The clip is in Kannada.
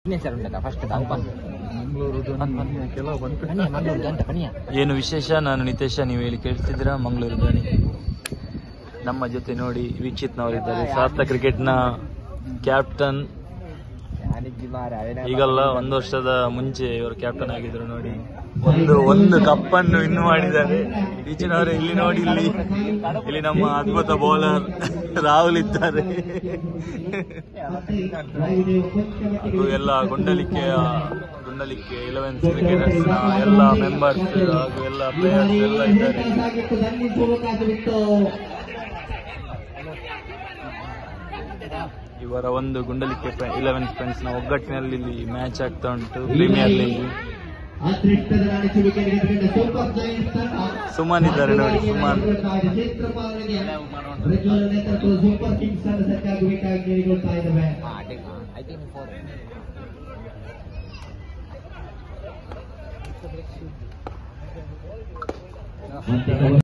ಸಿಗ್ನೇಚರ್ ಉಂಟಾ ಫಸ್ಟ್ ದಾಪ ಮಂಗಳೂರು ಕೆಲವು ಬಂತು ಪನಿಯ ಮಂಗಳೂರು ಅಂತ ಪನಿಯ ಏನು ವಿಶೇಷ ನಾನು ನಿತೇಶ ನೀವು ಹೇಳಿ ಕೇಳ್ತಿದ್ದೀರಾ ಮಂಗಳೂರು ಧ್ವನಿ ನಮ್ಮ ಜೊತೆ ನೋಡಿ ವೀಕ್ಷಿತ್ನವರಿದ್ದಾರೆ ಸಾರ್ಥ ಕ್ರಿಕೆಟ್ನ ಕ್ಯಾಪ್ಟನ್ ಈಗಲ್ಲ ಒಂದು ವರ್ಷದ ಮುಂಚೆ ಇವರು ಕ್ಯಾಪ್ಟನ್ ಆಗಿದ್ರು ನೋಡಿ ಒಂದು ಒಂದು ಕಪ್ಪನ್ನು ಇನ್ನು ಮಾಡಿದ್ದಾರೆ ಈಚಿನವರು ಇಲ್ಲಿ ನೋಡಿ ಇಲ್ಲಿ ಇಲ್ಲಿ ನಮ್ಮ ಅದ್ಭುತ ಬೌಲರ್ ರಾಹುಲ್ ಇದ್ದಾರೆ ಹಾಗೂ ಎಲ್ಲ ಗುಂಡಲಿಕೆಯ ಗುಂಡಲಿಕೆ ಇಲೆವೆನ್ ಕ್ರಿಕೆಟರ್ಸ್ ಎಲ್ಲ ಮೆಂಬರ್ಸ್ ಹಾಗೂ ಎಲ್ಲ ಪ್ಲೇಯರ್ಸ್ ಎಲ್ಲ ಇದ್ದಾರೆ ಇವರ ಒಂದು ಗುಂಡಲಿಕೆ ಇಲೆವೆನ್ ಫ್ರೆಂಡ್ಸ್ ನ ಒಗ್ಗಟ್ಟಿನಲ್ಲಿ ಇಲ್ಲಿ ಮ್ಯಾಚ್ ಆಗ್ತಾ ಉಂಟು ಪ್ರೀಮಿಯರ್ ಲೀಗ್ ಸುಮನ್ ಇದ್ದಾರೆ ನೋಡಿ ಸುಮನ್ ಸೂಪರ್ ಕಿಂಗ್ಸ್ ತಂಡ ಸಜ್ಜಾಗಬೇಕಾಗಿ ಕೇಳಿಕೊಳ್ತಾ ಇದ್ದೇವೆ ಐ ಥಿಂಕ್ ಫೋರ್